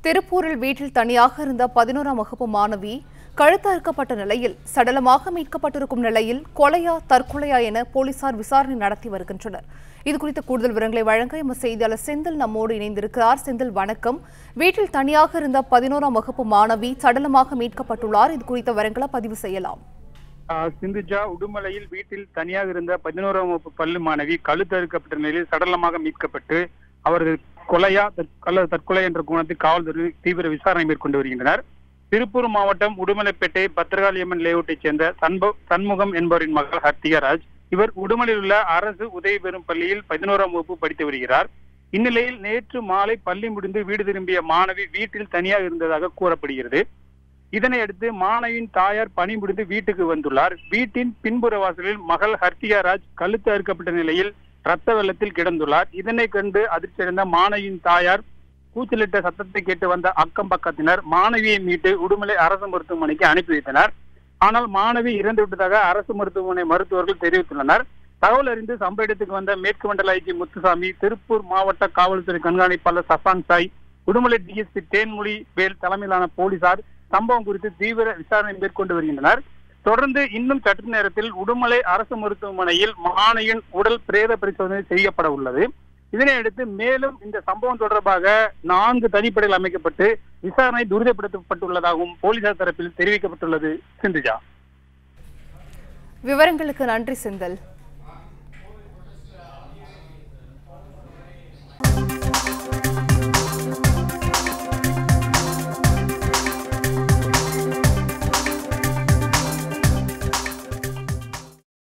திருப்பூரில் வீட்டில் தனியாக இருந்த பதினோராம் வகுப்பு மாணவி கழுத்தறுக்கப்பட்ட நிலையில் சடலமாக மீட்கப்பட்டிருக்கும் நிலையில் கொலையா தற்கொலையா என போலீசார் விசாரணை நடத்தி வருகின்றனர் இது குறித்த கூடுதல் விவரங்களை வழங்க எமது செய்தியாளர் செந்தில் நம்மோடு இணைந்திருக்கிறார் செந்தில் வணக்கம் வீட்டில் தனியாக இருந்த பதினோராம் வகுப்பு மாணவி சடலமாக மீட்கப்பட்டுள்ளார் இது குறித்த விவரங்களை பதிவு செய்யலாம் ஆஹ் சிந்துஜா உடுமலையில் வீட்டில் தனியாக இருந்த பதினோராம் வகுப்பு பள்ளி மாணவி கழுத்தறுக்கப்பட்ட நிலையில் சடலமாக மீட்கப்பட்டு அவர்கள் கொலையா தற்- அல்லது தற்கொலை என்ற கோணத்தில் காவல்துறை தீவிர விசாரணை மேற்கொண்டு வருகின்றனர் திருப்பூர் மாவட்டம் உடுமலைப்பேட்டை பத்திரகாளியம்மன் லேஅவுட்டைச் சேர்ந்த சண்ப சண்முகம் என்பவரின் மகள் ஹர்த்திகராஜ் இவர் உடுமலையில் உள்ள அரசு உதவி பெறும் பள்ளியில் பதினோராம் வகுப்பு படித்து வருகிறார் இந்நிலையில் நேற்று மாலை பள்ளி முடிந்து வீடு திரும்பிய மாணவி வீட்டில் தனியாக இருந்ததாக கூறப்படுகிறது இதனை அடுத்து மாணவியின் தாயார் பணி முடிந்து வீட்டுக்கு வந்துள்ளார் வீட்டின் பின்புற வாசலில் மகள் ஹர்த்திகா ராஜ் கழுத்து அறுக்கப்பட்ட நிலையில் ரத்த வெள்ளத்தில் கிடந்துள்ளார் இதனை கண்டு அதிர்ச்சியடைந்த மாணவியின் தாயார் கூச்சலிட்ட சத்தத்தை கேட்டு வந்த அக்கம் பக்கத்தினர் மாணவியை மீட்டு உடுமலை அரசு மருத்துவமனைக்கு அனுப்பி வைத்தனர் ஆனால் மாணவி இறந்து விட்டதாக அரசு மருத்துவமனை மருத்துவர்கள் தெரிவித்துள்ளனர் தகவல் அறிந்து சம்பவ இடத்துக்கு வந்த மேற்கு மண்டல ஐஜி முத்துசாமி திருப்பூர் மாவட்ட காவல்துறை கண்காணிப்பாளர் சசான் சாய் உடுமலை டிஎஸ்பி தேன்மொழி வேல் தலைமையிலான போலீசார் சம்பவம் குறித்து தீவிர விசாரணை மேற்கொண்டு வருகின்றனர் தொடர்ந்து இன்னும் சற்று நேரத்தில் உடுமலை அரசு மருத்துவமனையில் மாணவியின் உடல் பிரேத பரிசோதனை செய்யப்பட உள்ளது இதனையடுத்து மேலும் இந்த சம்பவம் தொடர்பாக நான்கு தனிப்படைகள் அமைக்கப்பட்டு விசாரணை துரிதப்படுத்தப்பட்டுள்ளதாகவும் போலீசார் தரப்பில் தெரிவிக்கப்பட்டுள்ளது சிந்துஜா விவரங்களுக்கு நன்றி செந்தில்